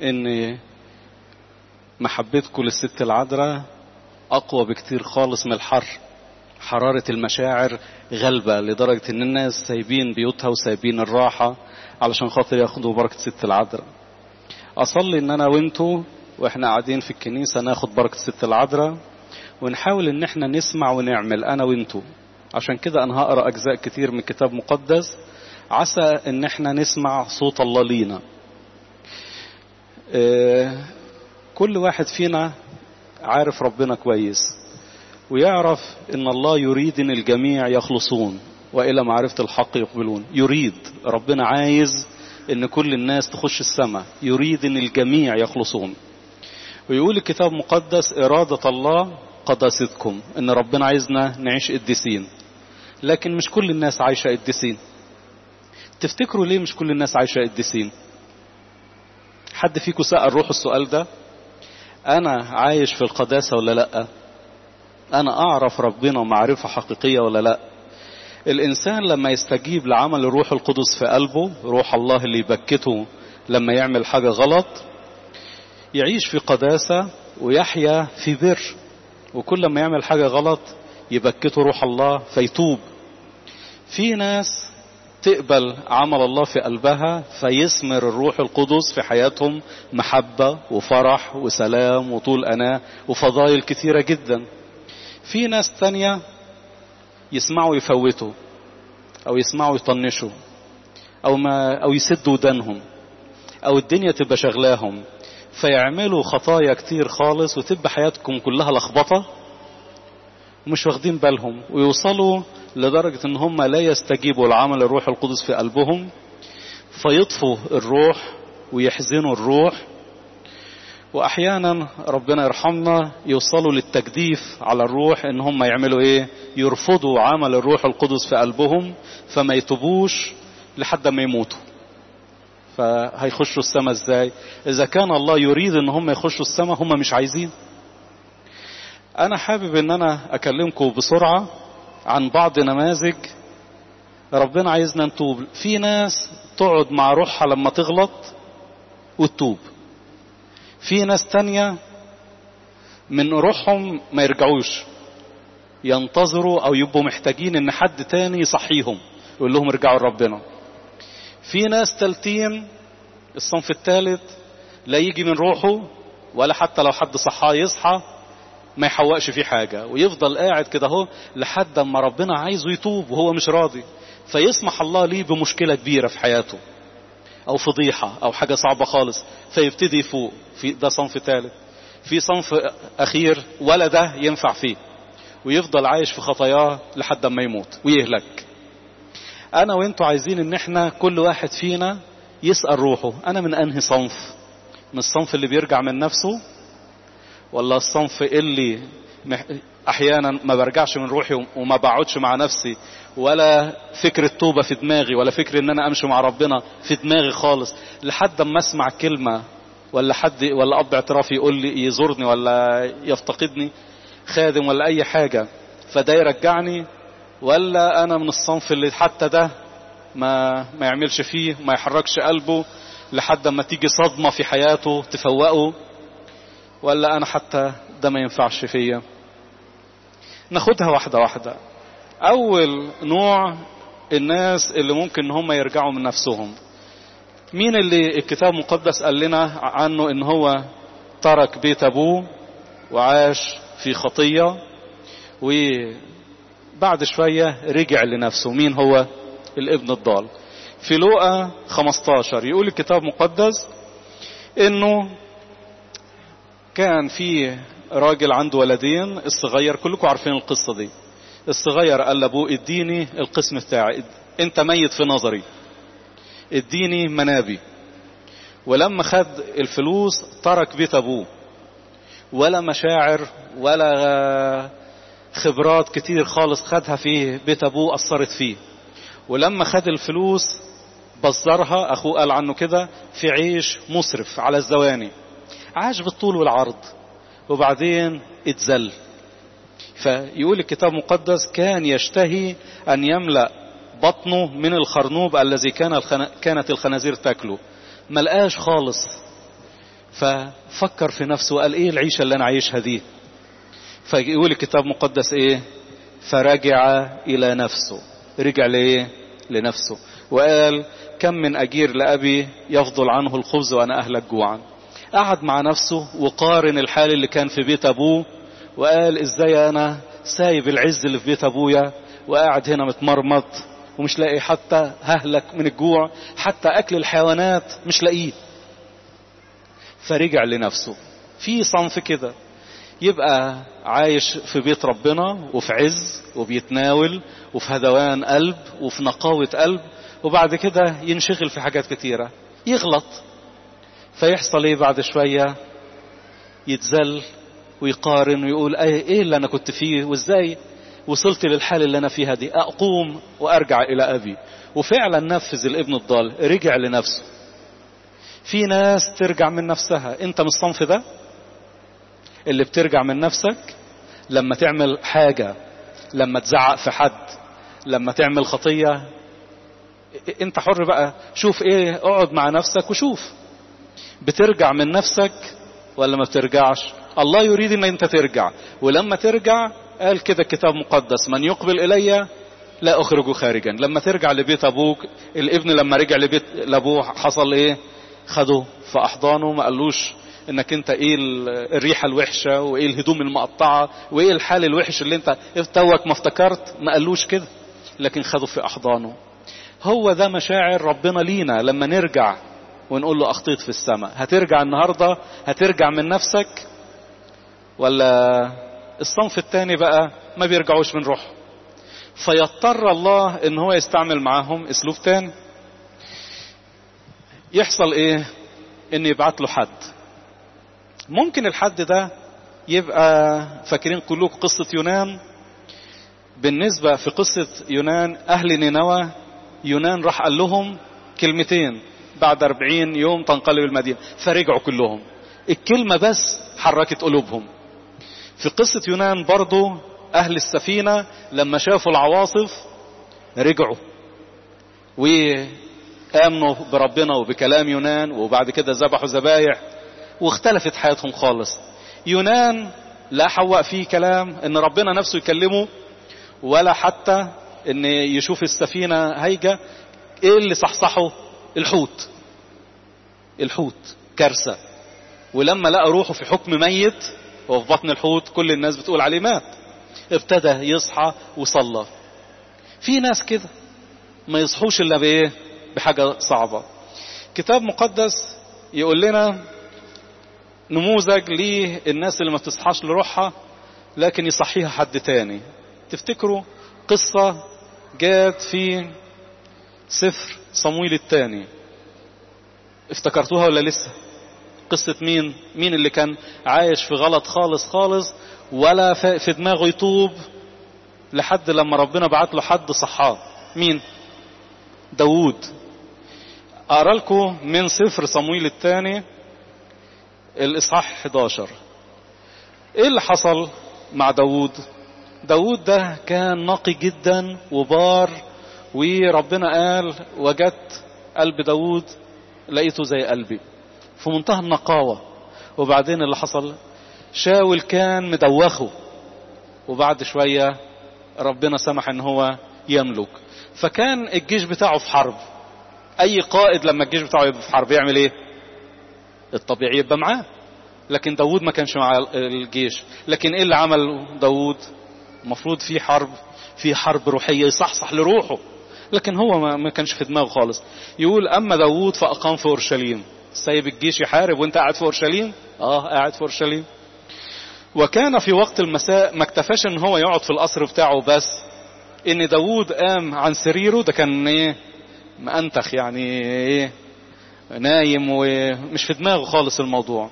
ان محبتكم للست العذراء اقوى بكتير خالص من الحر حرارة المشاعر غالبة لدرجة ان الناس سايبين بيوتها وسايبين الراحة علشان خاطر ياخدوا بركة ست العذراء اصلي ان انا وانتوا واحنا قاعدين في الكنيسة ناخد بركة ست العذراء ونحاول ان احنا نسمع ونعمل انا وانتوا عشان كده انا هقرا اجزاء كتير من كتاب مقدس عسى ان احنا نسمع صوت الله لينا اه كل واحد فينا عارف ربنا كويس ويعرف ان الله يريد ان الجميع يخلصون والى معرفه الحق يقبلون يريد ربنا عايز ان كل الناس تخش السماء يريد ان الجميع يخلصون ويقول الكتاب المقدس اراده الله قداستكم ان ربنا عايزنا نعيش قديسين لكن مش كل الناس عايشه قديسين تفتكروا ليه مش كل الناس عايشه قديسين حد فيكم سأل روح السؤال ده انا عايش في القداسه ولا لا انا اعرف ربنا معرفه حقيقيه ولا لا الانسان لما يستجيب لعمل الروح القدس في قلبه روح الله اللي يبكته لما يعمل حاجه غلط يعيش في قداسه ويحيا في بر وكل ما يعمل حاجه غلط يبكته روح الله فيتوب في ناس تقبل عمل الله في قلبها فيثمر الروح القدس في حياتهم محبة وفرح وسلام وطول أناة وفضائل كثيرة جدا في ناس تانية يسمعوا يفوتوا أو يسمعوا يطنشوا أو, ما أو يسدوا ودانهم أو الدنيا تبقى شغلاهم فيعملوا خطايا كتير خالص وتبقى حياتكم كلها لخبطة ومش واخدين بالهم ويوصلوا لدرجة ان هم لا يستجيبوا لعمل الروح القدس في قلبهم فيطفوا الروح ويحزنوا الروح واحيانا ربنا يرحمنا يوصلوا للتجديف على الروح ان هم يعملوا ايه يرفضوا عمل الروح القدس في قلبهم فما يتوبوش لحد ما يموتوا فهيخشوا السماء ازاي اذا كان الله يريد ان هم يخشوا السماء هم مش عايزين انا حابب ان انا اكلمكم بسرعه عن بعض نماذج ربنا عايزنا نتوب في ناس تقعد مع روحها لما تغلط وتتوب في ناس تانية من روحهم ما يرجعوش ينتظروا او يبقوا محتاجين ان حد تاني يصحيهم يقول لهم ارجعوا لربنا في ناس تالتين الصنف الثالث لا يجي من روحه ولا حتى لو حد صحاه يصحى ما يحوقش فيه حاجة ويفضل قاعد كده اهو لحد ما ربنا عايزه يتوب وهو مش راضي فيسمح الله ليه بمشكلة كبيرة في حياته او فضيحة او حاجة صعبة خالص فيبتدي يفوق في ده صنف ثالث في صنف اخير ولا ده ينفع فيه ويفضل عايش في خطاياه لحد ما يموت ويهلك انا وانتوا عايزين ان احنا كل واحد فينا يسأل روحه انا من انهي صنف من الصنف اللي بيرجع من نفسه ولا الصنف اللي احيانا ما برجعش من روحي وما بقعدش مع نفسي ولا فكرة توبة في دماغي ولا فكرة ان انا امشي مع ربنا في دماغي خالص لحد ما اسمع كلمة ولا حد ولا اب اعترافي يقول لي يزورني ولا يفتقدني خادم ولا اي حاجة فده يرجعني ولا انا من الصنف اللي حتى ده ما ما يعملش فيه ما يحركش قلبه لحد ما تيجي صدمة في حياته تفوقه ولا انا حتى ده ما ينفعش فيا ناخدها واحدة واحدة اول نوع الناس اللي ممكن ان هم يرجعوا من نفسهم مين اللي الكتاب المقدس قال لنا عنه ان هو ترك بيت ابوه وعاش في خطية وبعد شوية رجع لنفسه مين هو الابن الضال في لوقا 15 يقول الكتاب المقدس انه كان في راجل عنده ولدين الصغير كلكم عارفين القصة دي الصغير قال لابوه اديني القسم بتاعي انت ميت في نظري اديني منابي ولما خد الفلوس ترك بيت ابوه ولا مشاعر ولا خبرات كتير خالص خدها في بيت ابوه اثرت فيه ولما خد الفلوس بزرها اخوه قال عنه كده في عيش مسرف على الزواني عاش بالطول والعرض وبعدين اتذل فيقول الكتاب المقدس كان يشتهي أن يملأ بطنه من الخرنوب الذي كان الخن... كانت الخنازير تاكله ملقاش خالص ففكر في نفسه وقال ايه العيشة اللي انا عايشها دي فيقول الكتاب المقدس ايه فرجع الى نفسه رجع لايه لنفسه وقال كم من اجير لابي يفضل عنه الخبز وانا اهلك جوعا قعد مع نفسه وقارن الحال اللي كان في بيت ابوه وقال ازاي انا سايب العز اللي في بيت ابويا وقاعد هنا متمرمط ومش لاقي حتى ههلك من الجوع حتى اكل الحيوانات مش لاقيه فرجع لنفسه في صنف كده يبقى عايش في بيت ربنا وفي عز وبيتناول وفي هدوان قلب وفي نقاوة قلب وبعد كده ينشغل في حاجات كتيرة يغلط فيحصل ايه بعد شوية يتزل ويقارن ويقول ايه اللي انا كنت فيه وازاي وصلت للحال اللي انا فيها دي اقوم وارجع الى ابي وفعلا نفذ الابن الضال رجع لنفسه في ناس ترجع من نفسها انت من الصنف ده اللي بترجع من نفسك لما تعمل حاجة لما تزعق في حد لما تعمل خطية انت حر بقى شوف ايه اقعد مع نفسك وشوف بترجع من نفسك ولا ما بترجعش الله يريد ان انت ترجع ولما ترجع قال كده الكتاب مقدس من يقبل الي لا اخرجه خارجا لما ترجع لبيت ابوك الابن لما رجع لبيت لابوه حصل ايه خده في احضانه ما قالوش انك انت ايه الريحة الوحشة وايه الهدوم المقطعة وايه الحال الوحش اللي انت توك ما افتكرت ما قالوش كده لكن خده في احضانه هو ده مشاعر ربنا لينا لما نرجع ونقول له اخطيت في السماء هترجع النهاردة هترجع من نفسك ولا الصنف التاني بقى ما بيرجعوش من روح فيضطر الله ان هو يستعمل معاهم اسلوب تاني يحصل ايه ان يبعت له حد ممكن الحد ده يبقى فاكرين كلكم قصة يونان بالنسبة في قصة يونان أهل نينوى يونان راح قال لهم كلمتين بعد أربعين يوم تنقلب المدينة فرجعوا كلهم الكلمة بس حركت قلوبهم في قصة يونان برضو أهل السفينة لما شافوا العواصف رجعوا وآمنوا بربنا وبكلام يونان وبعد كده ذبحوا ذبايح واختلفت حياتهم خالص يونان لا حواء فيه كلام ان ربنا نفسه يكلمه ولا حتى ان يشوف السفينة هيجة ايه اللي صحصحه الحوت الحوت كارثة ولما لقى روحه في حكم ميت وفي بطن الحوت كل الناس بتقول عليه مات ابتدى يصحى وصلى في ناس كده ما يصحوش الا بايه بحاجة صعبة كتاب مقدس يقول لنا نموذج للناس اللي ما بتصحاش لروحها لكن يصحيها حد تاني تفتكروا قصة جات في سفر صمويل الثاني افتكرتوها ولا لسه قصة مين مين اللي كان عايش في غلط خالص خالص ولا في دماغه يتوب لحد لما ربنا بعت له حد صحاه مين داوود اقرا لكم من سفر صمويل الثاني الاصحاح 11 ايه اللي حصل مع داوود داوود ده كان نقي جدا وبار وربنا قال وجدت قلب داوود لقيته زي قلبي في منتهى النقاوة وبعدين اللي حصل شاول كان مدوخه وبعد شوية ربنا سمح ان هو يملك فكان الجيش بتاعه في حرب اي قائد لما الجيش بتاعه يبقى في حرب يعمل ايه الطبيعي يبقى معاه لكن داود ما كانش مع الجيش لكن ايه اللي عمل داود المفروض في حرب في حرب روحية يصحصح لروحه لكن هو ما كانش في دماغه خالص يقول اما داود فاقام في اورشليم سايب الجيش يحارب وانت قاعد في اورشليم اه قاعد في اورشليم وكان في وقت المساء ما اكتفاش ان هو يقعد في القصر بتاعه بس ان داود قام عن سريره ده كان ايه مأنتخ يعني ايه نايم ومش في دماغه خالص الموضوع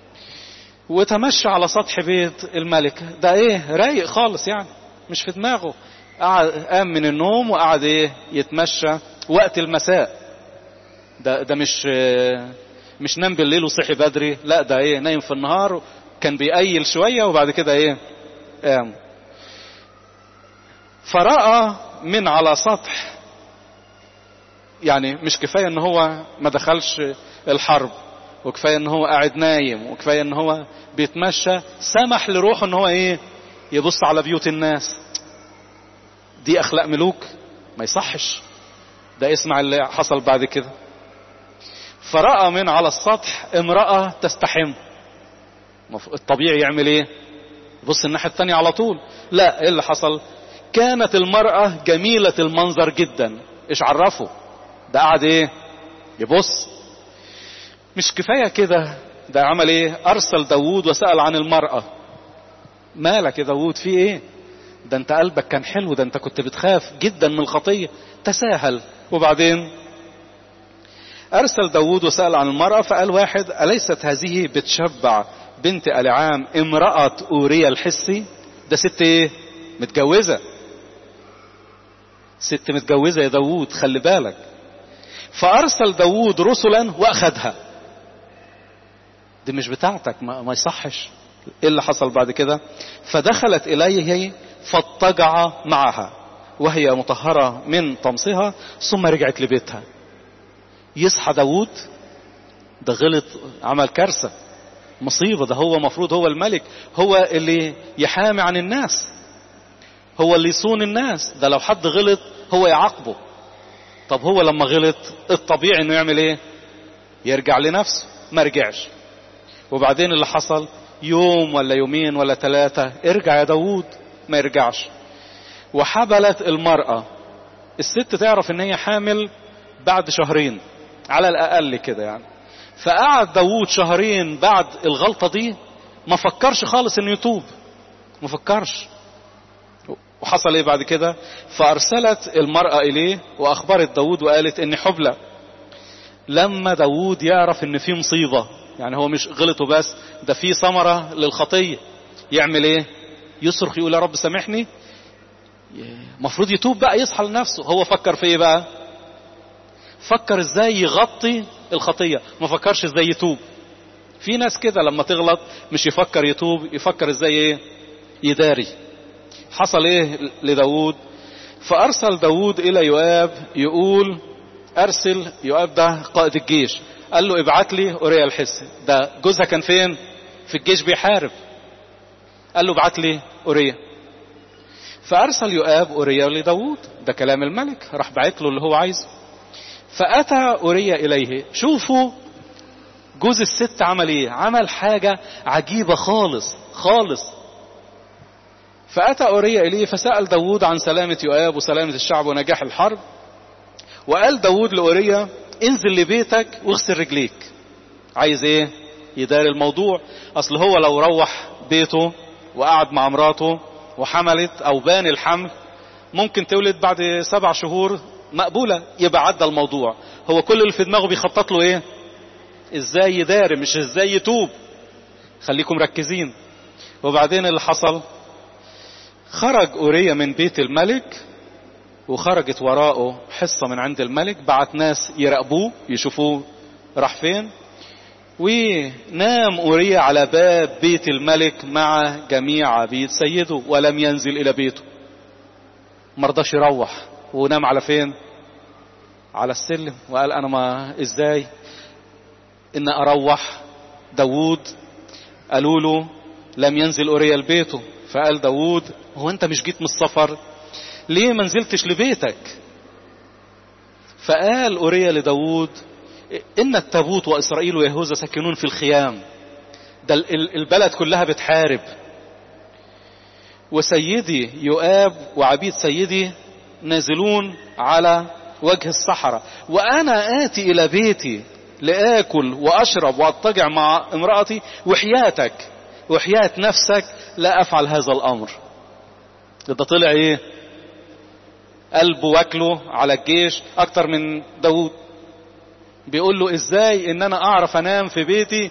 وتمشى على سطح بيت الملك ده ايه رايق خالص يعني مش في دماغه قعد قام من النوم وقعد ايه يتمشى وقت المساء ده ده مش مش نام بالليل وصحي بدري لا ده ايه نايم في النهار كان بيقيل شويه وبعد كده ايه قام فرأى من على يعني مش كفاية ان هو ما دخلش الحرب وكفاية ان هو قاعد نايم وكفاية ان هو بيتمشى سمح لروحه ان هو ايه يبص على بيوت الناس دي اخلاق ملوك ما يصحش ده اسمع اللي حصل بعد كده فرأى من على السطح امرأة تستحم الطبيعي يعمل ايه بص الناحية التانية على طول لا ايه اللي حصل كانت المرأة جميلة المنظر جدا ايش عرفه ده قعد ايه يبص مش كفاية كده ده عمل ايه ارسل داوود وسأل عن المرأة مالك يا داوود في ايه ده انت قلبك كان حلو ده انت كنت بتخاف جدا من الخطية تساهل وبعدين ارسل داوود وسأل عن المرأة فقال واحد أليست هذه بتشبع بنت ألعام امرأة أوريا الحسي ده ست ايه متجوزة ست متجوزة يا داوود خلي بالك فأرسل داوود رسلا وأخذها دي مش بتاعتك ما, ما يصحش ايه اللي حصل بعد كده فدخلت إليه فاضطجع معها وهي مطهرة من طمسها ثم رجعت لبيتها يصحى داوود ده غلط عمل كارثة مصيبة ده هو مفروض هو الملك هو اللي يحامي عن الناس هو اللي يصون الناس ده لو حد غلط هو يعاقبه طب هو لما غلط الطبيعي انه يعمل ايه يرجع لنفسه ما رجعش وبعدين اللي حصل يوم ولا يومين ولا ثلاثة ارجع يا داوود ما يرجعش وحبلت المرأة الست تعرف ان هي حامل بعد شهرين على الاقل كده يعني فقعد داوود شهرين بعد الغلطة دي ما فكرش خالص انه يتوب ما فكرش وحصل ايه بعد كده فارسلت المرأة اليه واخبرت داود وقالت ان حبلى لما داود يعرف ان في مصيبة يعني هو مش غلطه بس ده في ثمرة للخطية يعمل ايه يصرخ يقول يا رب سامحني مفروض يتوب بقى يصحى لنفسه هو فكر في ايه بقى فكر ازاي يغطي الخطية ما فكرش ازاي يتوب في ناس كده لما تغلط مش يفكر يتوب يفكر ازاي ايه يداري حصل ايه لداود فارسل داود الى يؤاب يقول ارسل يؤاب ده قائد الجيش قال له ابعت لي اوريا الحسي ده جوزها كان فين في الجيش بيحارب قال له ابعت لي اوريا فارسل يؤاب اوريا لداود ده كلام الملك راح بعت له اللي هو عايزه فاتى اوريا اليه شوفوا جوز الست عمل ايه عمل حاجة عجيبة خالص خالص فأتى أوريا إليه فسأل داود عن سلامة يؤاب وسلامة الشعب ونجاح الحرب وقال داود لأوريا انزل لبيتك واغسل رجليك عايز ايه يدار الموضوع اصل هو لو روح بيته وقعد مع مراته وحملت او بان الحمل ممكن تولد بعد سبع شهور مقبولة يبقى عدى الموضوع هو كل اللي في دماغه بيخطط له ايه ازاي يدار مش ازاي يتوب خليكم مركزين وبعدين اللي حصل خرج أوريا من بيت الملك وخرجت وراءه حصة من عند الملك بعت ناس يراقبوه يشوفوه راح فين ونام أوريا على باب بيت الملك مع جميع عبيد سيده ولم ينزل إلى بيته مرضاش يروح ونام على فين على السلم وقال أنا ما إزاي إن أروح داوود قالوا له لم ينزل أوريا لبيته فقال داوود هو أنت مش جيت من السفر ليه ما نزلتش لبيتك فقال أوريا لداود إن التابوت وإسرائيل ويهوذا ساكنون في الخيام ده البلد كلها بتحارب وسيدي يؤاب وعبيد سيدي نازلون على وجه الصحراء وأنا آتي إلى بيتي لآكل وأشرب وأضطجع مع امرأتي وحياتك وحياة نفسك لا أفعل هذا الأمر ده طلع إيه قلبه واكله على الجيش اكتر من داود بيقول له ازاي ان انا اعرف انام في بيتي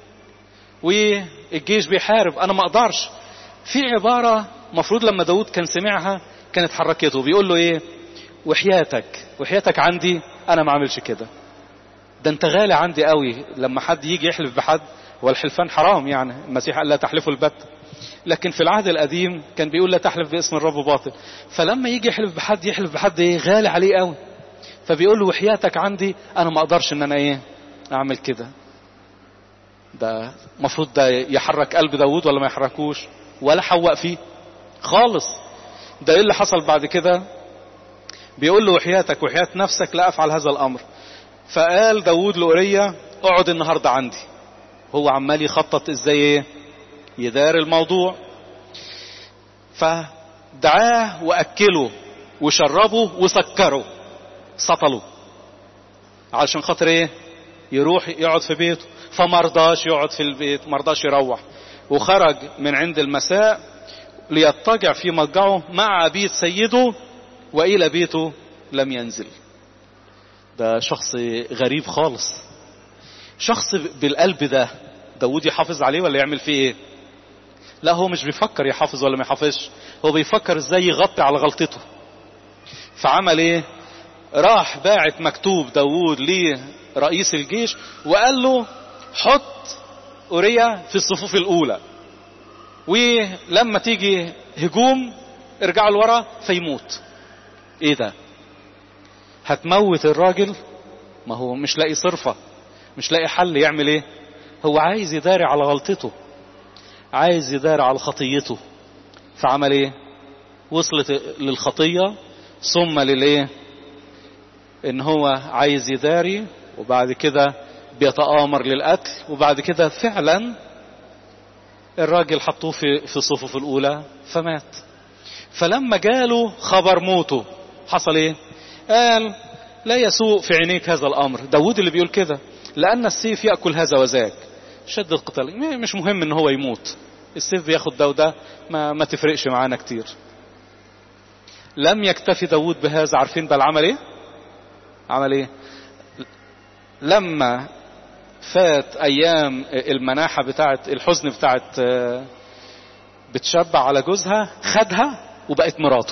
والجيش بيحارب انا ما اقدرش في عبارة مفروض لما داود كان سمعها كانت حركته بيقول له ايه وحياتك وحياتك عندي انا ما اعملش كده ده انت غالي عندي قوي لما حد يجي يحلف بحد والحلفان حرام يعني المسيح قال لا تحلفوا البت لكن في العهد القديم كان بيقول لا تحلف باسم الرب باطل فلما يجي يحلف بحد يحلف بحد ايه غالي عليه قوي فبيقول له وحياتك عندي انا ما اقدرش ان انا ايه اعمل كده ده المفروض ده يحرك قلب داود ولا ما يحركوش ولا حوق فيه خالص ده ايه اللي حصل بعد كده بيقول له وحياتك وحياة نفسك لا افعل هذا الامر فقال داود لأوريا اقعد النهاردة عندي هو عمال يخطط ازاي ايه يدار الموضوع فدعاه واكله وشربه وسكره سطله علشان خاطر ايه يروح يقعد في بيته فمرضاش يقعد في البيت مرضاش يروح وخرج من عند المساء ليضطجع في مضجعه مع عبيد سيده والى بيته لم ينزل ده شخص غريب خالص شخص بالقلب ده داود يحافظ عليه ولا يعمل فيه ايه لا هو مش بيفكر يحافظ ولا ما يحافظش هو بيفكر ازاي يغطي على غلطته فعمل ايه راح باعت مكتوب داود لرئيس الجيش وقال له حط أوريا في الصفوف الأولى ولما تيجي هجوم ارجعوا لورا فيموت ايه ده هتموت الراجل ما هو مش لاقي صرفة مش لاقي حل يعمل ايه هو عايز يداري على غلطته عايز يداري على خطيته فعمل ايه وصلت للخطية ثم للايه ان هو عايز يداري وبعد كده بيتآمر للقتل وبعد كده فعلا الراجل حطوه في في الصفوف الاولى فمات فلما جاله خبر موته حصل ايه قال لا يسوء في عينيك هذا الامر داود اللي بيقول كده لان السيف ياكل هذا وذاك شد القتال مش مهم ان هو يموت السيف بياخد ده وده ما, ما تفرقش معانا كتير لم يكتفي داود بهذا عارفين بل عمل ايه عمل ايه لما فات ايام المناحة بتاعت الحزن بتاعت بتشبع على جوزها خدها وبقت مراته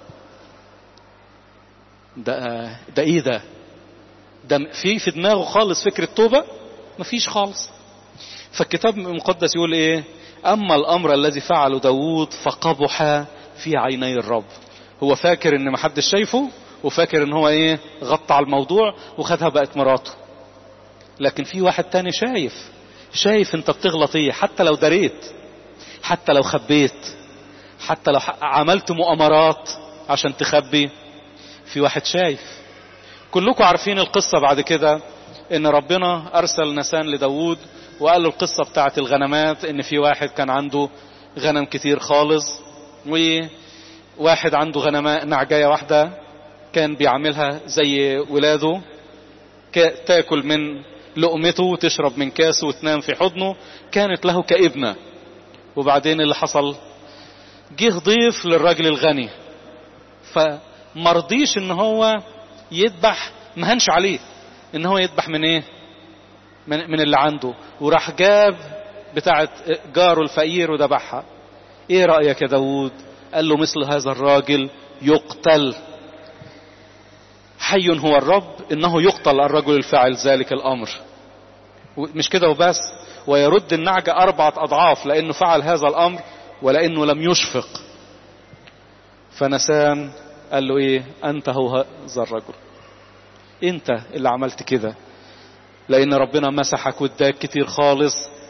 ده ده ايه ده ده في في دماغه خالص فكرة توبة مفيش خالص فالكتاب المقدس يقول ايه اما الامر الذي فعله داود فقبح في عيني الرب هو فاكر ان محدش شايفه وفاكر ان هو ايه غطى على الموضوع وخدها بقت مراته لكن في واحد تاني شايف شايف انت بتغلط ايه حتى لو دريت حتى لو خبيت حتى لو عملت مؤامرات عشان تخبي في واحد شايف كلكم عارفين القصة بعد كده ان ربنا ارسل نسان لداود وقال له القصة بتاعت الغنمات ان في واحد كان عنده غنم كتير خالص وواحد عنده غنماء نعجاية واحدة كان بيعملها زي ولاده تاكل من لقمته وتشرب من كاسه وتنام في حضنه كانت له كابنة وبعدين اللي حصل جه ضيف للراجل الغني فمرضيش ان هو يذبح مهنش عليه ان هو يذبح من ايه من, من اللي عنده وراح جاب بتاعت جاره الفقير وذبحها ايه رأيك يا داود قال له مثل هذا الراجل يقتل حي هو الرب انه يقتل الرجل الفاعل ذلك الامر مش كده وبس ويرد النعجة اربعة اضعاف لانه فعل هذا الامر ولانه لم يشفق فنسان قال له ايه انت هو هذا الرجل انت اللي عملت كده لان ربنا مسحك واداك كتير خالص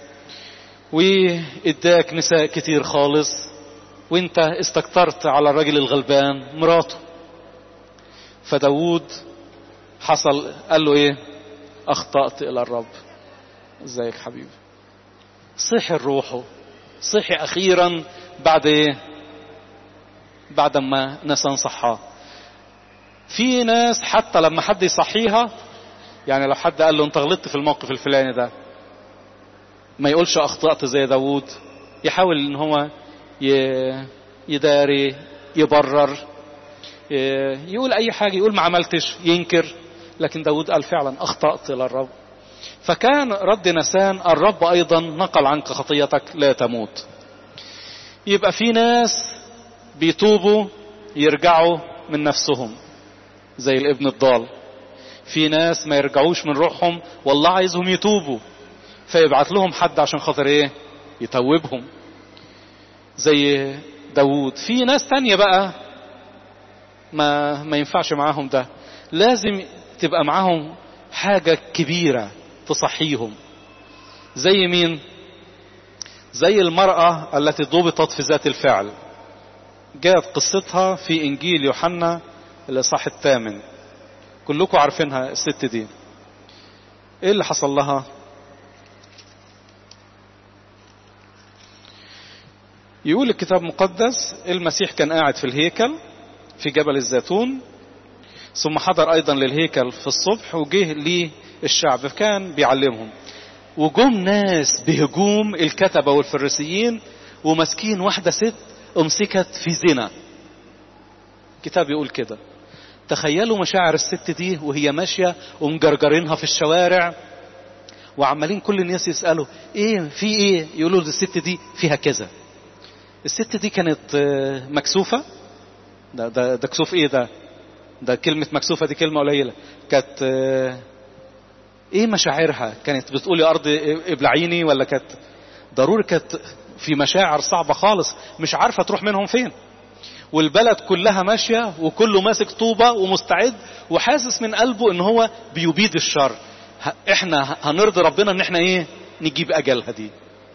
واداك نساء كتير خالص وانت استكترت على الراجل الغلبان مراته فداود حصل قال له ايه اخطأت الى الرب ازيك حبيبي صحي روحه صحي اخيرا بعد ايه بعد ما ناس صحاه في ناس حتى لما حد يصحيها يعني لو حد قال له انت غلطت في الموقف الفلاني ده ما يقولش اخطأت زي داود يحاول ان هو يداري يبرر يقول اي حاجة يقول ما عملتش ينكر لكن داود قال فعلا اخطأت الى الرب فكان رد نسان الرب ايضا نقل عنك خطيتك لا تموت يبقى في ناس بيتوبوا يرجعوا من نفسهم زي الابن الضال في ناس ما يرجعوش من روحهم والله عايزهم يتوبوا فيبعت لهم حد عشان خاطر ايه يتوبهم زي داوود في ناس تانية بقى ما ما ينفعش معاهم ده لازم تبقى معاهم حاجة كبيرة تصحيهم زي مين زي المرأة التي ضبطت في ذات الفعل جاءت قصتها في انجيل يوحنا الاصحاح الثامن كلكم عارفينها الست دي ايه اللي حصل لها يقول الكتاب المقدس المسيح كان قاعد في الهيكل في جبل الزيتون ثم حضر ايضا للهيكل في الصبح وجه للشعب فكان بيعلمهم وجم ناس بهجوم الكتبه والفريسيين وماسكين واحده ست امسكت في زنا الكتاب يقول كده تخيلوا مشاعر الست دي وهي ماشيه ومجرجرينها في الشوارع وعمالين كل الناس يسالوا ايه في ايه يقولوا الست دي فيها كذا الست دي كانت مكسوفه ده ده ده كسوف ايه ده ده كلمه مكسوفه دي كلمه قليله كانت ايه مشاعرها كانت بتقول يا ارض ابلعيني ولا كانت ضروري كانت في مشاعر صعبه خالص مش عارفه تروح منهم فين والبلد كلها ماشيه وكله ماسك طوبه ومستعد وحاسس من قلبه ان هو بيبيد الشر احنا هنرضي ربنا ان احنا ايه نجيب اجلها دي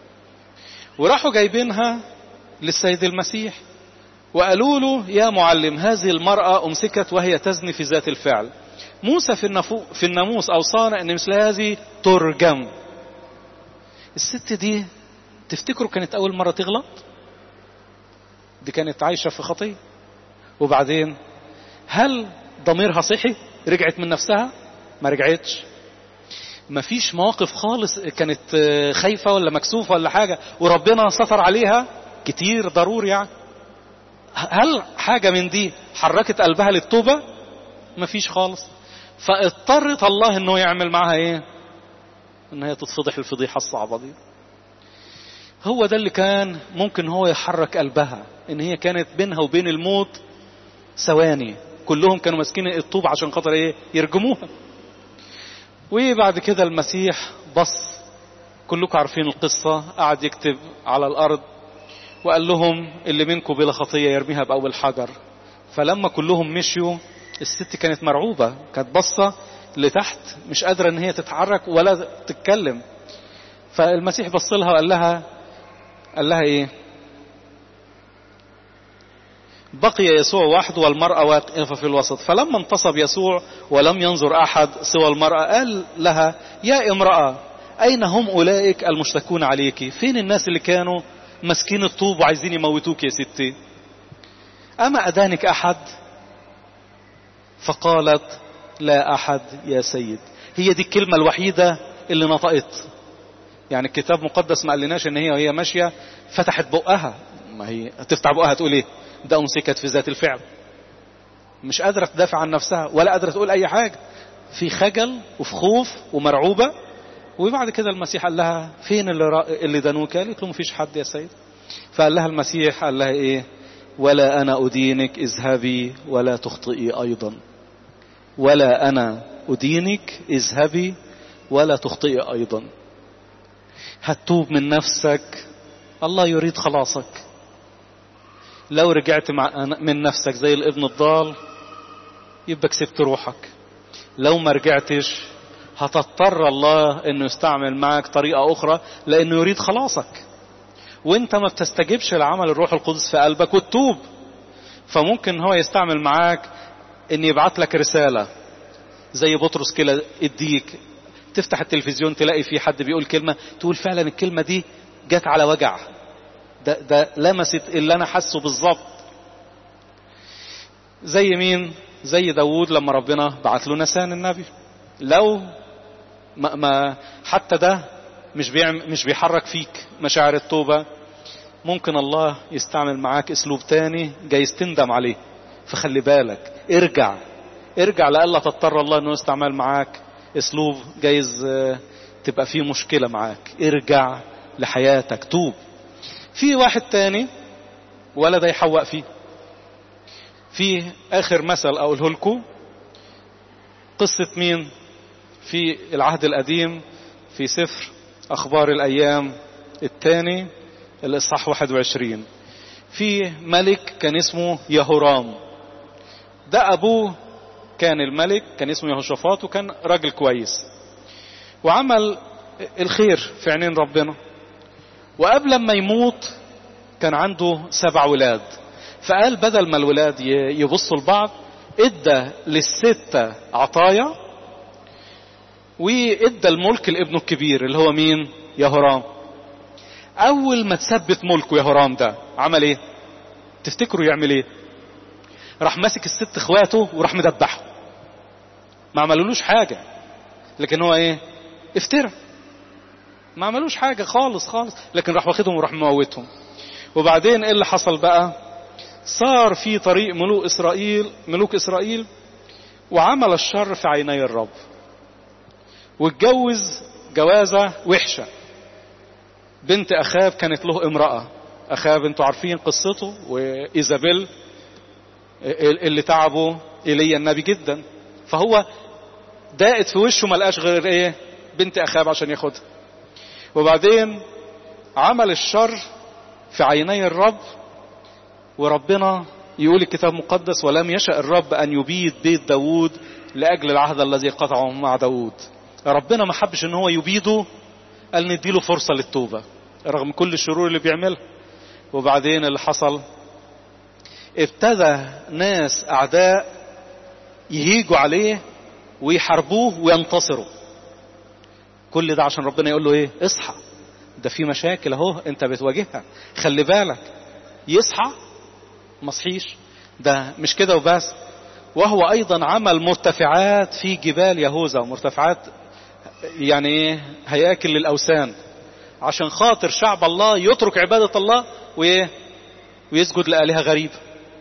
وراحوا جايبينها للسيد المسيح وقالوا له يا معلم هذه المرأة أمسكت وهي تزني في ذات الفعل موسى في, النفو في الناموس أوصانا أن مثل هذه ترجم الست دي تفتكروا كانت أول مرة تغلط دي كانت عايشة في خطية وبعدين هل ضميرها صحي رجعت من نفسها ما رجعتش ما فيش مواقف خالص كانت خايفة ولا مكسوفة ولا حاجة وربنا ستر عليها كتير ضروري يعني هل حاجة من دي حركت قلبها للتوبة ما فيش خالص فاضطرت الله انه يعمل معها ايه ان هي تتفضح الفضيحة الصعبة دي هو ده اللي كان ممكن هو يحرك قلبها ان هي كانت بينها وبين الموت ثواني كلهم كانوا ماسكين الطوب عشان خاطر ايه يرجموها وبعد كده المسيح بص كلكم عارفين القصة قعد يكتب على الأرض وقال لهم اللي منكم بلا خطية يرميها بأول حجر فلما كلهم مشيوا الست كانت مرعوبة كانت بصة لتحت مش قادرة ان هي تتحرك ولا تتكلم فالمسيح بص لها وقال لها قال لها ايه بقي يسوع وحده والمرأة واقفة في الوسط فلما انتصب يسوع ولم ينظر أحد سوى المرأة قال لها يا امرأة أين هم أولئك المشتكون عليك فين الناس اللي كانوا ماسكين الطوب وعايزين يموتوك يا ستي أما أدانك أحد فقالت لا أحد يا سيد هي دي الكلمة الوحيدة اللي نطقت يعني الكتاب المقدس ما قالناش ان هي وهي ماشية فتحت بقها ما هي هتفتح بقها تقول ايه ده امسكت في ذات الفعل مش قادرة تدافع عن نفسها ولا قادرة تقول اي حاجة في خجل وفي خوف ومرعوبة وبعد كده المسيح قال لها فين اللي, را... اللي دانوك قالت له مفيش حد يا سيد فقال لها المسيح قال لها ايه ولا انا ادينك اذهبي ولا تخطئي ايضا ولا انا ادينك اذهبي ولا تخطئي ايضا هتوب من نفسك الله يريد خلاصك لو رجعت مع من نفسك زي الابن الضال يبقى كسبت روحك لو ما رجعتش هتضطر الله انه يستعمل معك طريقة اخرى لانه يريد خلاصك وانت ما بتستجبش لعمل الروح القدس في قلبك وتتوب فممكن هو يستعمل معاك ان يبعت لك رسالة زي بطرس كده اديك تفتح التلفزيون تلاقي في حد بيقول كلمة تقول فعلا الكلمة دي جت على وجع ده, ده لمست اللي انا حاسه بالظبط زي مين زي داوود لما ربنا بعت له نسان النبي لو ما, ما حتى ده مش بيعمل مش بيحرك فيك مشاعر التوبة ممكن الله يستعمل معاك اسلوب تاني جايز تندم عليه فخلي بالك ارجع ارجع لألا تضطر الله انه يستعمل معاك اسلوب جايز تبقى فيه مشكلة معاك ارجع لحياتك توب في واحد تاني ولا ده يحوق فيه في اخر مثل اقوله لكم قصة مين في العهد القديم في سفر اخبار الايام الثاني الاصحاح 21 في ملك كان اسمه يهورام ده ابوه كان الملك كان اسمه يهوشافاط وكان راجل كويس وعمل الخير في عينين ربنا وقبل ما يموت كان عنده سبع ولاد فقال بدل ما الولاد يبصوا لبعض ادى للستة عطايا وادى الملك لابنه الكبير اللي هو مين يهرام اول ما تثبت ملكه يهرام ده عمل ايه تفتكروا يعمل ايه راح ماسك الست اخواته وراح مدبحهم ما عملولوش حاجة لكن هو ايه افترى ما عملوش حاجة خالص خالص لكن راح واخدهم وراح مموتهم وبعدين ايه اللي حصل بقى صار في طريق ملوك اسرائيل ملوك اسرائيل وعمل الشر في عيني الرب واتجوز جوازة وحشة بنت اخاب كانت له امرأة اخاب انتوا عارفين قصته وايزابيل اللي تعبوا ايليا النبي جدا فهو دقت في وشه ما لقاش غير ايه بنت اخاب عشان ياخدها وبعدين عمل الشر في عيني الرب وربنا يقول الكتاب المقدس ولم يشأ الرب أن يبيد بيت داود لأجل العهد الذي قطعه مع داود ربنا ما حبش ان هو يبيده قال نديله فرصة للتوبة رغم كل الشرور اللي بيعملها وبعدين اللي حصل ابتدى ناس أعداء يهيجوا عليه ويحاربوه وينتصروا كل ده عشان ربنا يقول له ايه اصحى ده في مشاكل اهو انت بتواجهها خلي بالك يصحى ما صحيش ده مش كده وبس وهو ايضا عمل مرتفعات في جبال يهوذا مرتفعات يعني ايه هياكل للاوثان عشان خاطر شعب الله يترك عبادة الله وايه ويسجد لآلهة غريبة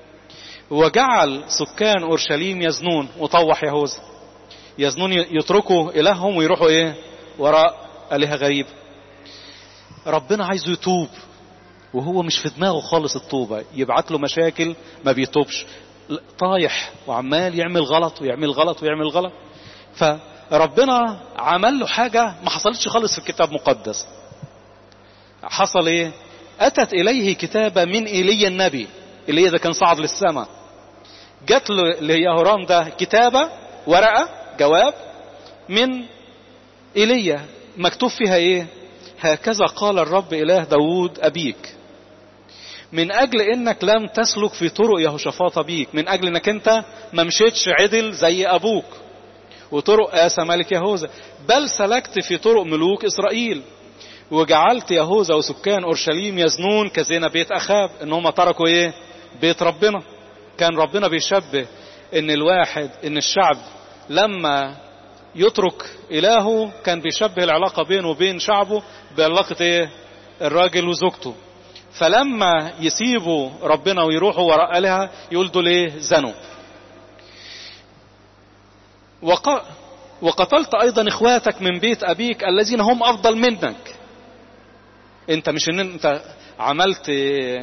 وجعل سكان اورشليم يزنون وطوح يهوذا يزنون يتركوا الههم ويروحوا ايه وراء آلهة غريبة ربنا عايزه يتوب وهو مش في دماغه خالص التوبة يبعت له مشاكل ما بيتوبش طايح وعمال يعمل غلط ويعمل غلط ويعمل غلط فربنا عمل له حاجة ما حصلتش خالص في الكتاب المقدس حصل ايه اتت اليه كتابة من ايليا النبي ايليا ده كان صعد للسماء جات له ليهورام ده كتابة ورقة جواب من ايليا مكتوب فيها ايه هكذا قال الرب اله داود ابيك من اجل انك لم تسلك في طرق يهوشافاط ابيك من اجل انك انت ما مشيتش عدل زي ابوك وطرق آسى ملك يهوذا بل سلكت في طرق ملوك اسرائيل وجعلت يهوذا وسكان اورشليم يزنون كزنا بيت اخاب ان هم تركوا ايه بيت ربنا كان ربنا بيشبه ان الواحد ان الشعب لما يترك الهه كان بيشبه العلاقة بينه وبين شعبه بعلاقة ايه الراجل وزوجته فلما يسيبوا ربنا ويروحوا وراء آلهة يقول دول ايه زنوا وق... وقتلت ايضا اخواتك من بيت ابيك الذين هم افضل منك انت مش ان انت عملت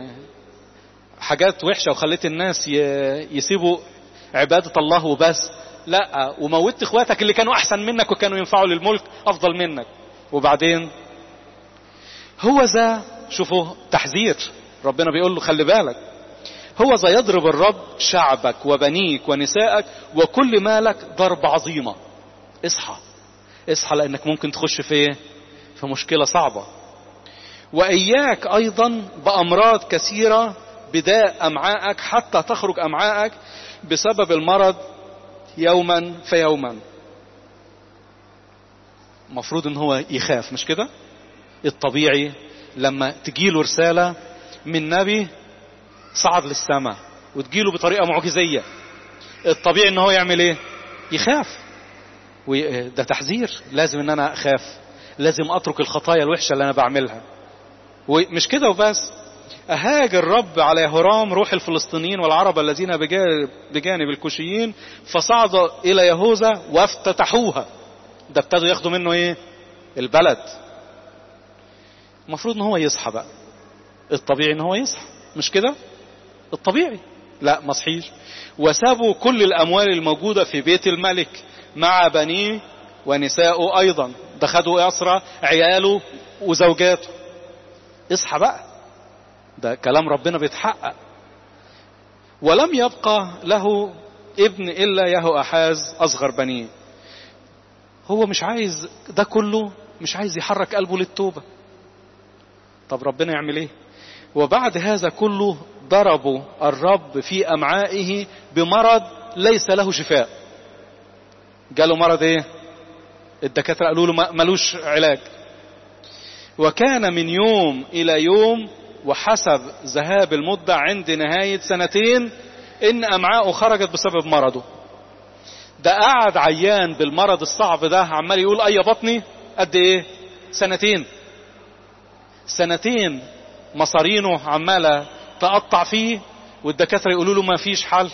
حاجات وحشة وخليت الناس يسيبوا عبادة الله وبس لا وموتت اخواتك اللي كانوا احسن منك وكانوا ينفعوا للملك افضل منك وبعدين هو ذا شوفوا تحذير ربنا بيقول له خلي بالك هو ذا يضرب الرب شعبك وبنيك ونسائك وكل مالك ضرب عظيمة اصحى اصحى لانك ممكن تخش في ايه في مشكلة صعبة واياك ايضا بامراض كثيرة بداء امعائك حتى تخرج امعائك بسبب المرض يوما فيوما المفروض ان هو يخاف مش كده الطبيعي لما تجيله رسالة من نبي صعد للسماء وتجيله بطريقة معجزية الطبيعي ان هو يعمل ايه يخاف ده تحذير لازم ان انا اخاف لازم اترك الخطايا الوحشة اللي انا بعملها ومش كده وبس أهاج الرب على يهورام روح الفلسطينيين والعرب الذين بجانب الكوشيين فصعد إلى يهوذا وافتتحوها ده ابتدوا ياخدوا منه ايه البلد المفروض ان هو يصحى بقى الطبيعي ان هو يصحى مش كده الطبيعي لا ما صحيش وسابوا كل الاموال الموجودة في بيت الملك مع بنيه ونساءه ايضا ده خدوا اسرى عياله وزوجاته اصحى بقى ده كلام ربنا بيتحقق ولم يبقى له ابن الا يهو احاز اصغر بنيه هو مش عايز ده كله مش عايز يحرك قلبه للتوبة طب ربنا يعمل ايه وبعد هذا كله ضربوا الرب في أمعائه بمرض ليس له شفاء جاله مرض ايه الدكاترة قالوا له ملوش علاج وكان من يوم إلى يوم وحسب ذهاب المدة عند نهاية سنتين إن أمعاءه خرجت بسبب مرضه ده قعد عيان بالمرض الصعب ده عمال يقول أي بطني قد إيه سنتين سنتين مصارينه عمالة تقطع فيه والدكاترة يقولوا له ما فيش حل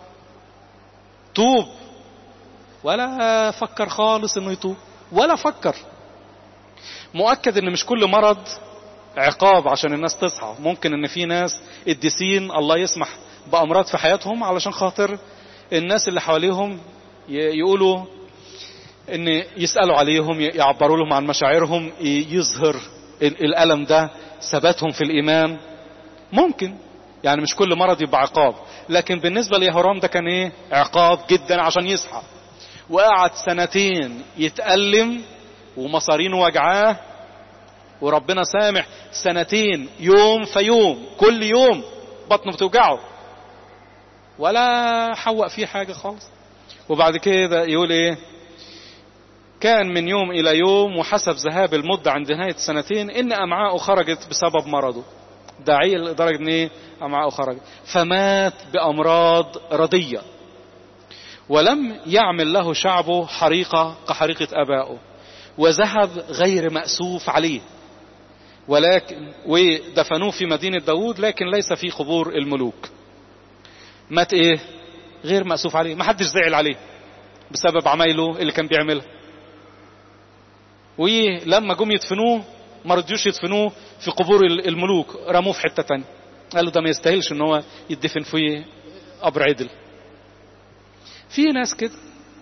توب ولا فكر خالص انه يتوب ولا فكر مؤكد ان مش كل مرض عقاب عشان الناس تصحى ممكن ان في ناس الديسين الله يسمح بامراض في حياتهم علشان خاطر الناس اللي حواليهم يقولوا ان يسالوا عليهم يعبروا لهم عن مشاعرهم يظهر الالم ده ثباتهم في الايمان ممكن يعني مش كل مرض يبقى عقاب لكن بالنسبه ليهورام ده كان ايه عقاب جدا عشان يصحى وقعد سنتين يتألم ومصارينه وجعاه وربنا سامح سنتين يوم فيوم كل يوم بطنه بتوجعه ولا حوق فيه حاجة خالص وبعد كده يقول ايه كان من يوم الى يوم وحسب ذهاب المدة عند نهاية سنتين ان امعاءه خرجت بسبب مرضه داعية لدرجة ان ايه امعاءه خرجت فمات بامراض ردية ولم يعمل له شعبه حريقة كحريقة ابائه وذهب غير مأسوف عليه ولكن ودفنوه في مدينة داود لكن ليس في قبور الملوك مات ايه غير مأسوف عليه ما حدش زعل عليه بسبب عمايله اللي كان بيعملها ولما جم يدفنوه ما رضيوش يدفنوه في قبور الملوك رموه في حتة تانية قالوا ده ما يستاهلش ان هو يدفن في قبر عدل في ناس كده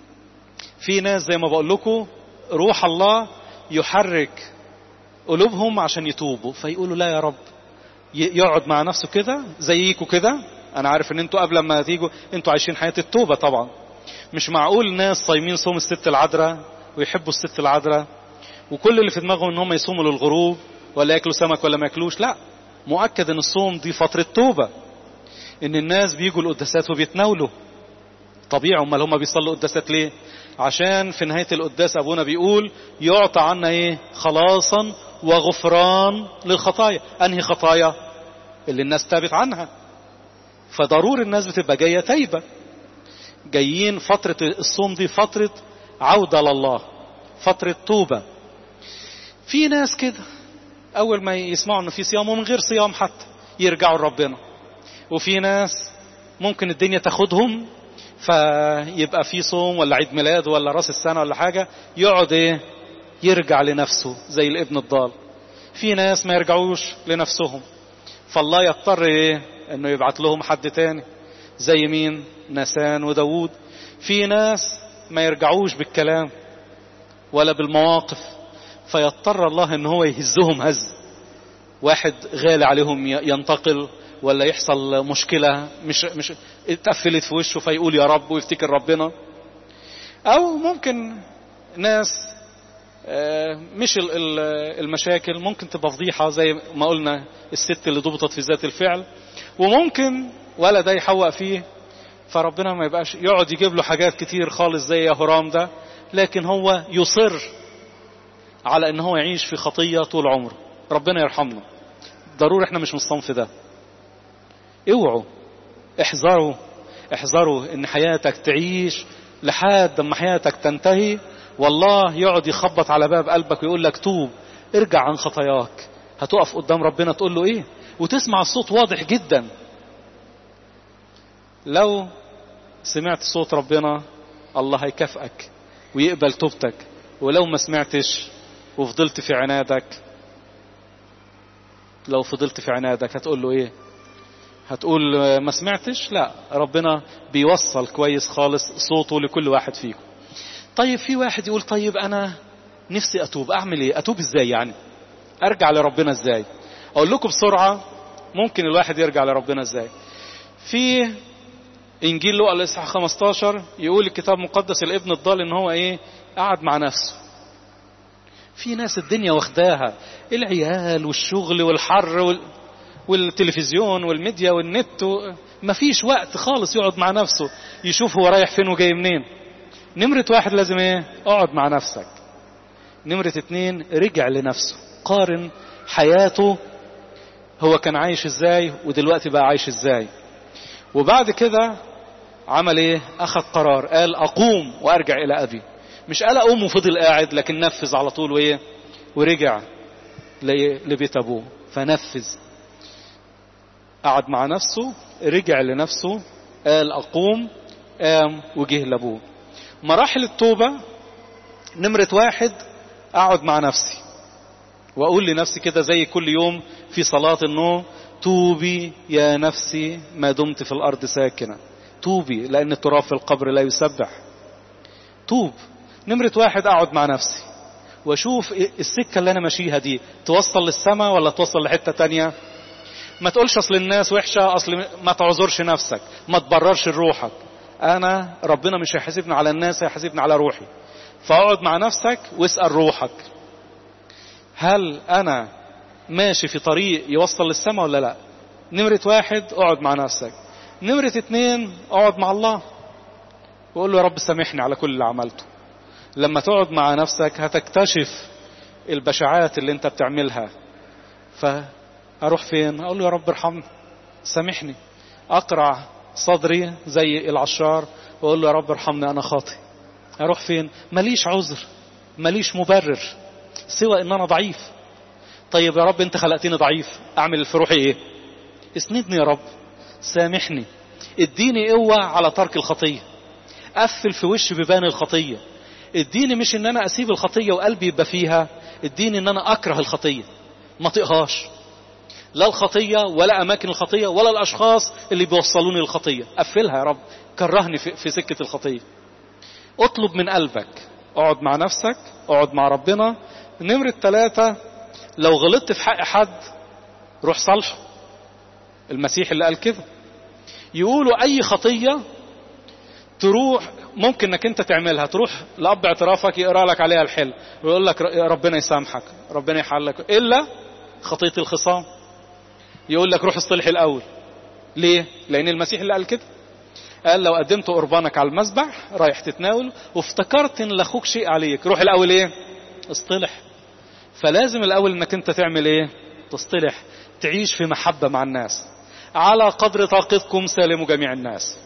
في ناس زي ما بقول لكم روح الله يحرك قلوبهم عشان يتوبوا فيقولوا لا يا رب يقعد مع نفسه كده زيكوا كده انا عارف ان انتوا قبل ما تيجوا انتوا عايشين حياة التوبة طبعا مش معقول ناس صايمين صوم الست العذراء ويحبوا الست العذراء وكل اللي في دماغهم ان هم يصوموا للغروب ولا ياكلوا سمك ولا ما ياكلوش لا مؤكد ان الصوم دي فترة توبة ان الناس بيجوا القداسات وبيتناولوا طبيعي امال هم بيصلوا قداسات ليه عشان في نهاية القداس ابونا بيقول يعطى عنا ايه خلاصا وغفران للخطايا انهي خطايا اللي الناس تابت عنها فضروري الناس بتبقى جاية تايبة جايين فترة الصوم دي فترة عودة لله فترة توبة في ناس كده اول ما يسمعوا انه في صيام ومن غير صيام حتى يرجعوا لربنا وفي ناس ممكن الدنيا تاخدهم فيبقى في صوم ولا عيد ميلاد ولا راس السنة ولا حاجة يقعد ايه يرجع لنفسه زي الابن الضال في ناس ما يرجعوش لنفسهم فالله يضطر ايه انه يبعت لهم حد تاني زي مين نسان وداود في ناس ما يرجعوش بالكلام ولا بالمواقف فيضطر الله ان هو يهزهم هز واحد غالي عليهم ينتقل ولا يحصل مشكلة مش مش اتقفلت في وشه فيقول يا رب ويفتكر ربنا او ممكن ناس مش المشاكل ممكن تبقى فضيحة زي ما قلنا الست اللي ضبطت في ذات الفعل وممكن ولا ده يحوق فيه فربنا ما يبقاش يقعد يجيب له حاجات كتير خالص زي يا هرام ده لكن هو يصر على ان هو يعيش في خطية طول عمره ربنا يرحمنا ضروري احنا مش من الصنف ده اوعوا احذروا احذروا ان حياتك تعيش لحد ما حياتك تنتهي والله يقعد يخبط على باب قلبك ويقول لك توب ارجع عن خطاياك هتقف قدام ربنا تقول له ايه وتسمع الصوت واضح جدا لو سمعت صوت ربنا الله هيكافئك ويقبل توبتك ولو ما سمعتش وفضلت في عنادك لو فضلت في عنادك هتقول له ايه هتقول ما سمعتش لا ربنا بيوصل كويس خالص صوته لكل واحد فيكم طيب في واحد يقول طيب انا نفسي اتوب اعمل ايه اتوب ازاي يعني ارجع لربنا ازاي اقول لكم بسرعة ممكن الواحد يرجع لربنا ازاي في انجيل لوقا الاصحاح 15 يقول الكتاب المقدس الابن الضال ان هو ايه قعد مع نفسه في ناس الدنيا واخداها العيال والشغل والحر وال... والتلفزيون والميديا والنت و... مفيش وقت خالص يقعد مع نفسه يشوف هو رايح فين وجاي منين نمرة واحد لازم ايه اقعد مع نفسك نمرة اتنين رجع لنفسه قارن حياته هو كان عايش ازاي ودلوقتي بقى عايش ازاي وبعد كده عمل ايه اخذ قرار قال اقوم وارجع الى ابي مش قال اقوم وفضل قاعد لكن نفذ على طول وايه ورجع لبيت ابوه فنفذ قعد مع نفسه رجع لنفسه قال اقوم قام وجه لابوه مراحل التوبة نمرة واحد اقعد مع نفسي واقول لنفسي كده زي كل يوم في صلاة النوم توبي يا نفسي ما دمت في الارض ساكنة توبي لان التراب في القبر لا يسبح توب نمرة واحد اقعد مع نفسي واشوف السكة اللي انا ماشيها دي توصل للسماء ولا توصل لحتة تانية ما تقولش اصل الناس وحشة اصل ما تعذرش نفسك ما تبررش روحك انا ربنا مش هيحاسبني على الناس هيحاسبني على روحي فاقعد مع نفسك واسأل روحك هل انا ماشي في طريق يوصل للسماء ولا لا نمرة واحد اقعد مع نفسك نمرة اتنين اقعد مع الله وقول له يا رب سامحني على كل اللي عملته لما تقعد مع نفسك هتكتشف البشاعات اللي انت بتعملها فاروح فين اقول له يا رب ارحمني سامحني اقرع صدري زي العشار واقول له يا رب ارحمني انا خاطئ اروح فين ماليش عذر ماليش مبرر سوى ان انا ضعيف طيب يا رب انت خلقتني ضعيف اعمل في روحي ايه اسندني يا رب سامحني اديني قوة على ترك الخطية قفل في وش بيبان الخطية اديني مش ان انا اسيب الخطية وقلبي يبقى فيها اديني ان انا اكره الخطية ما طيقهاش لا الخطية ولا اماكن الخطية ولا الاشخاص اللي بيوصلوني للخطية قفلها يا رب كرهني في, في سكة الخطية اطلب من قلبك اقعد مع نفسك اقعد مع ربنا نمرة ثلاثة لو غلطت في حق حد روح صالحه المسيح اللي قال كده يقولوا اي خطية تروح ممكن انك انت تعملها تروح لاب اعترافك يقرا لك عليها الحل ويقول لك ربنا يسامحك ربنا يحلك الا خطيه الخصام يقول لك روح اصطلح الاول ليه لان المسيح اللي قال كده قال لو قدمت قربانك على المذبح رايح تتناول وافتكرت ان لاخوك شيء عليك روح الاول ايه اصطلح فلازم الاول انك انت تعمل ايه تصطلح تعيش في محبه مع الناس على قدر طاقتكم سالموا جميع الناس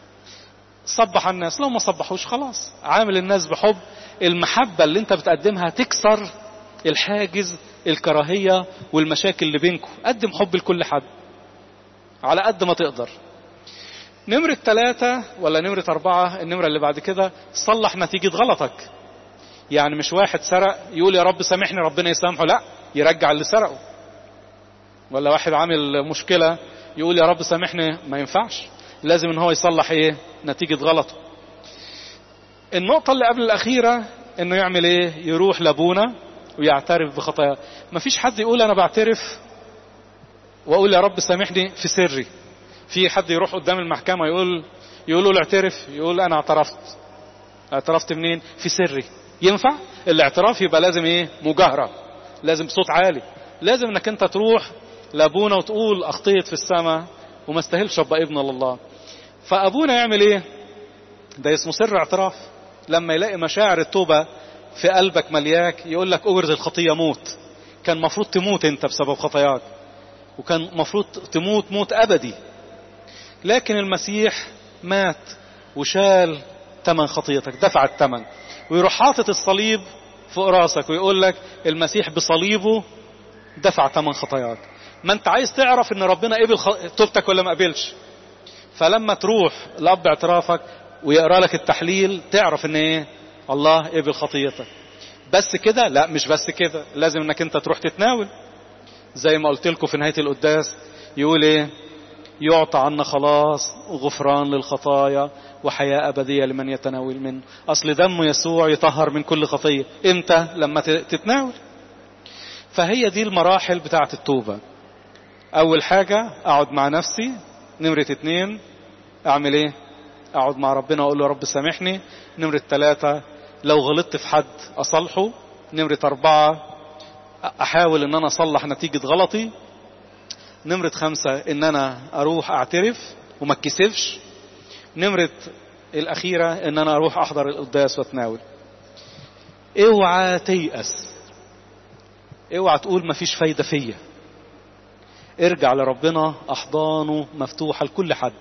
صبح الناس لو ما صبحوش خلاص عامل الناس بحب المحبة اللي انت بتقدمها تكسر الحاجز الكراهية والمشاكل اللي بينكم قدم حب لكل حد على قد ما تقدر نمرة ثلاثة ولا نمرة أربعة النمرة اللي بعد كده صلح نتيجة غلطك يعني مش واحد سرق يقول يا رب سامحني ربنا يسامحه لا يرجع اللي سرقه ولا واحد عامل مشكلة يقول يا رب سامحني ما ينفعش لازم ان هو يصلح ايه نتيجة غلطه النقطة اللي قبل الأخيرة انه يعمل ايه يروح لابونا ويعترف بخطاياه مفيش حد يقول انا بعترف واقول يا رب سامحني في سري في حد يروح قدام المحكمة يقول يقولوا له اعترف يقول انا اعترفت اعترفت منين في سري ينفع الاعتراف يبقى لازم ايه مجاهرة لازم بصوت عالي لازم انك انت تروح لابونا وتقول اخطيت في السماء وما استاهلش ابقى ابن الله فابونا يعمل ايه ده اسمه سر اعتراف لما يلاقي مشاعر التوبة في قلبك ملياك يقول لك اجرة الخطية موت كان مفروض تموت انت بسبب خطاياك وكان مفروض تموت موت ابدي لكن المسيح مات وشال تمن خطيتك دفع التمن ويروح حاطط الصليب فوق راسك ويقول لك المسيح بصليبه دفع تمن خطاياك ما انت عايز تعرف ان ربنا قبل توبتك ولا ما قبلش فلما تروح لاب اعترافك ويقرا لك التحليل تعرف ان ايه الله قبل خطيتك بس كده لا مش بس كده لازم انك انت تروح تتناول زي ما قلت لكم في نهايه القداس يقول ايه يعطى عنا خلاص وغفران للخطايا وحياة أبدية لمن يتناول منه أصل دم يسوع يطهر من كل خطية إمتى لما تتناول فهي دي المراحل بتاعة التوبة أول حاجة أقعد مع نفسي نمرة اتنين أعمل إيه أقعد مع ربنا وأقول له رب سامحني نمرة ثلاثة لو غلطت في حد أصلحه نمرة أربعة أحاول إن أنا أصلح نتيجة غلطي نمرة خمسة إن أنا أروح أعترف وما اتكسفش نمرة الأخيرة إن أنا أروح أحضر القداس وأتناول اوعى تيأس اوعى تقول مفيش فايدة فيا ارجع لربنا أحضانه مفتوحة لكل حد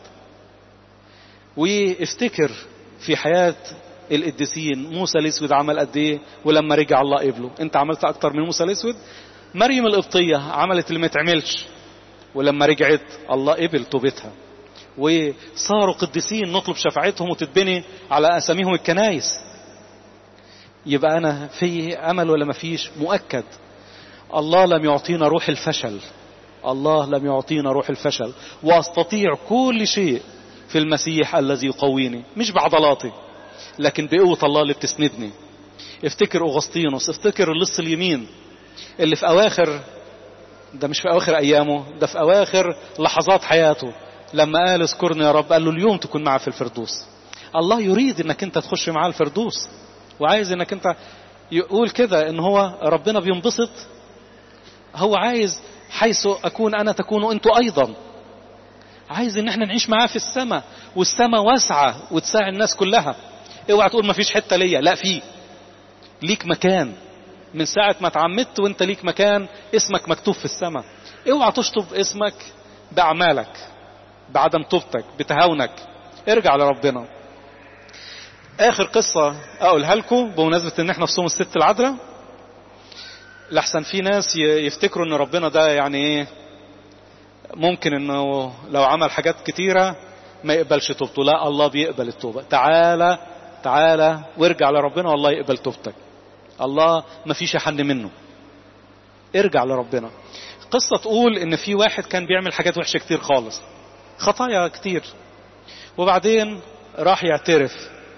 وافتكر في حياة القديسين موسى الاسود عمل قد ايه ولما رجع الله قبله انت عملت اكتر من موسى الاسود مريم القبطية عملت اللي ما تعملش ولما رجعت الله قبل توبتها وصاروا قديسين نطلب شفاعتهم وتتبني على اساميهم الكنايس يبقى انا في امل ولا ما فيش مؤكد الله لم يعطينا روح الفشل الله لم يعطينا روح الفشل واستطيع كل شيء في المسيح الذي يقويني مش بعضلاتي لكن بقوة الله اللي بتسندني افتكر اغسطينوس افتكر اللص اليمين اللي في اواخر ده مش في اواخر ايامه ده في اواخر لحظات حياته لما قال اذكرني يا رب قال له اليوم تكون معه في الفردوس الله يريد انك انت تخش معاه الفردوس وعايز انك انت يقول كده ان هو ربنا بينبسط هو عايز حيث اكون انا تكونوا انتوا ايضا عايز ان احنا نعيش معاه في السماء والسماء واسعة وتساعد الناس كلها اوعى تقول ما فيش حتة ليا لا في ليك مكان من ساعة ما اتعمدت وانت ليك مكان اسمك مكتوب في السماء اوعى تشطب اسمك باعمالك بعدم توبتك بتهاونك ارجع لربنا اخر قصة اقولها لكم بمناسبة ان احنا في صوم الست العذراء لحسن في ناس يفتكروا ان ربنا ده يعني ايه ممكن انه لو عمل حاجات كتيرة ما يقبلش توبته لا الله بيقبل التوبة تعالى تعالى وارجع لربنا والله يقبل توبتك الله ما فيش حد منه ارجع لربنا قصة تقول ان في واحد كان بيعمل حاجات وحشة كتير خالص خطايا كتير وبعدين راح يعترف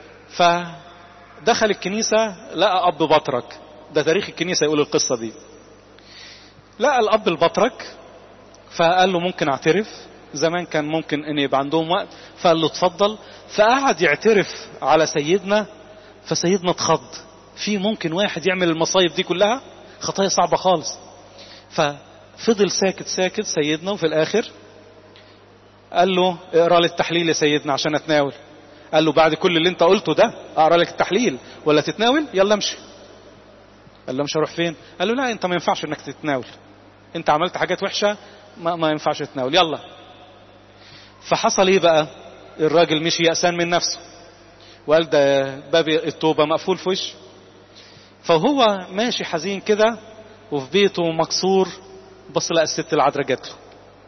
فدخل الكنيسة لقى اب بطرك ده تاريخ الكنيسة يقول القصة دي لقى الاب البطرك فقال له ممكن اعترف زمان كان ممكن ان يبقى عندهم وقت فقال له اتفضل فقعد يعترف على سيدنا فسيدنا اتخض في ممكن واحد يعمل المصايب دي كلها خطايا صعبة خالص ففضل ساكت ساكت سيدنا وفي الاخر قال له اقرا لي التحليل يا سيدنا عشان اتناول قال له بعد كل اللي انت قلته ده اقرا لك التحليل ولا تتناول يلا امشي قال له مش هروح فين قال له لا انت ما ينفعش انك تتناول انت عملت حاجات وحشه ما, ما ينفعش تتناول يلا فحصل ايه بقى الراجل مشي يأسان من نفسه وقال ده باب التوبة مقفول في وش فهو ماشي حزين كده وفي بيته مكسور بص لقى الست العذراء جات له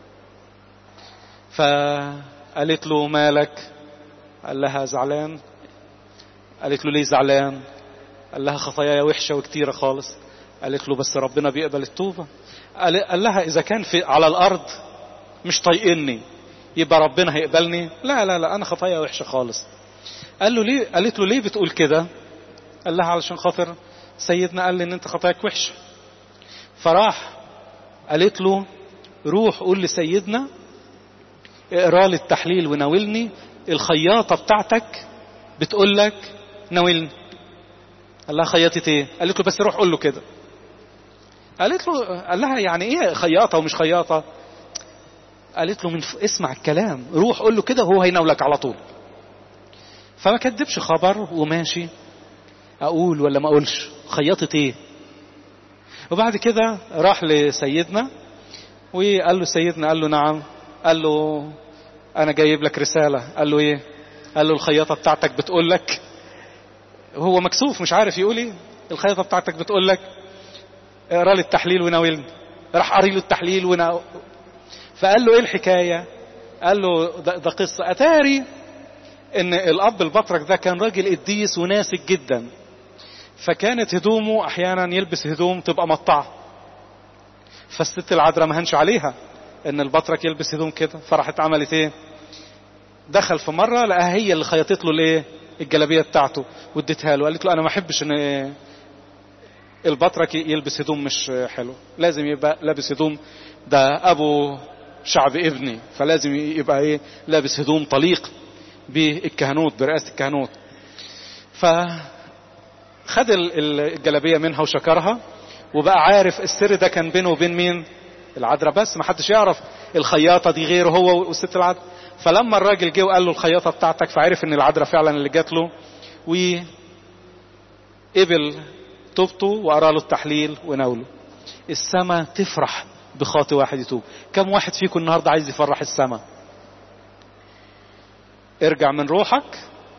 فقالت له مالك قال لها زعلان قالت له ليه زعلان قال لها خطاياي وحشة وكتيرة خالص قالت له بس ربنا بيقبل التوبة قال لها إذا كان في على الأرض مش طايقني يبقى ربنا هيقبلني لا لا لا أنا خطايا وحشة خالص قال له ليه قالت له ليه بتقول كده قال لها علشان خاطر سيدنا قال لي ان انت خطاياك وحشة فراح قالت له روح قول لسيدنا اقرا لي التحليل وناولني الخياطة بتاعتك بتقول لك ناولني قال لها خياطة ايه قالت له بس روح قول له كده قالت له قال لها يعني ايه خياطة ومش خياطة قالت له من ف... اسمع الكلام روح قول له كده وهو هيناولك على طول فما كدبش خبر وماشي اقول ولا ما اقولش خياطة ايه وبعد كده راح لسيدنا وقال له سيدنا قال له نعم قال له انا جايب لك رسالة قال له ايه قال له الخياطة بتاعتك بتقول لك هو مكسوف مش عارف يقول ايه الخياطة بتاعتك بتقول لك اقرا لي التحليل وناولني راح قاري له التحليل ونا فقال له ايه الحكاية قال له ده, ده قصة اتاري ان الاب البطرك ده كان راجل قديس وناسك جدا فكانت هدومه احيانا يلبس هدوم تبقى مقطعه فالست العذراء ما هنش عليها ان البطرك يلبس هدوم كده فراحت عملت ايه دخل في مره لقاها هي اللي خيطت له الايه الجلابيه بتاعته واديتها له قالت له انا ما احبش ان البطرك يلبس هدوم مش حلو لازم يبقى لابس هدوم ده ابو شعب ابني فلازم يبقى ايه لابس هدوم طليق بالكهنوت برئاسة الكهنوت ف خد الجلابيه منها وشكرها وبقى عارف السر ده كان بينه وبين مين العذراء بس ما حدش يعرف الخياطه دي غيره هو والست العذراء فلما الراجل جه وقال له الخياطه بتاعتك فعرف ان العذراء فعلا اللي جات له وقبل توبته وقرا له التحليل وناوله السماء تفرح بخاطئ واحد يتوب كم واحد فيكم النهارده عايز يفرح السماء ارجع من روحك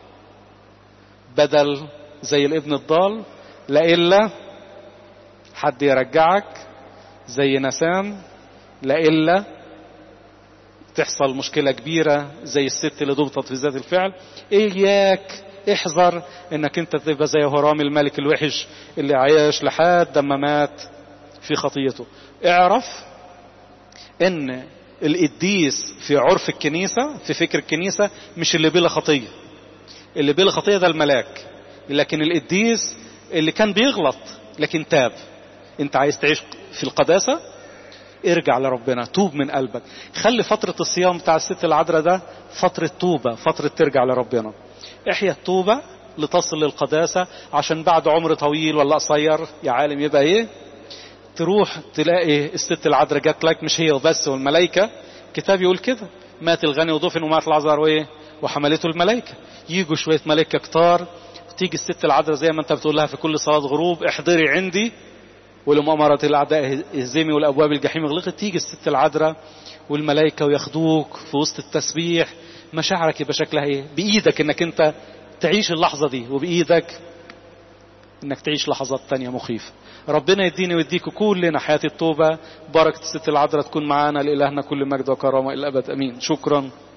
بدل زي الابن الضال لإلا حد يرجعك زي نسان لإلا تحصل مشكلة كبيرة زي الست اللي ضبطت في ذات الفعل إياك احذر انك انت تبقى زي هرام الملك الوحش اللي عايش لحد ما مات في خطيته اعرف ان القديس في عرف الكنيسة في فكر الكنيسة مش اللي بلا خطية اللي بلا خطية ده الملاك لكن القديس اللي كان بيغلط لكن تاب انت عايز تعيش في القداسة ارجع لربنا توب من قلبك خلي فترة الصيام بتاع الست العذراء ده فترة توبة فترة ترجع لربنا احيا التوبة لتصل للقداسة عشان بعد عمر طويل ولا قصير يا عالم يبقى ايه تروح تلاقي الست العذراء جات لك مش هي وبس والملائكة كتاب يقول كده مات الغني ودفن ومات العذراء وايه وحملته الملائكة يجوا شوية ملائكة كتار تيجي الست العذراء زي ما انت بتقول لها في كل صلاة غروب احضري عندي ولمؤامرة الأعداء اهزمي والأبواب الجحيم اغلقت تيجي الست العذراء والملائكة وياخدوك في وسط التسبيح مشاعرك يبقى شكلها ايه بإيدك انك انت تعيش اللحظة دي وبإيدك انك تعيش لحظات تانية مخيفة ربنا يديني ويديكوا كلنا حياة التوبة بركة الست العذراء تكون معانا لإلهنا كل مجد وكرامة إلى الأبد أمين شكرا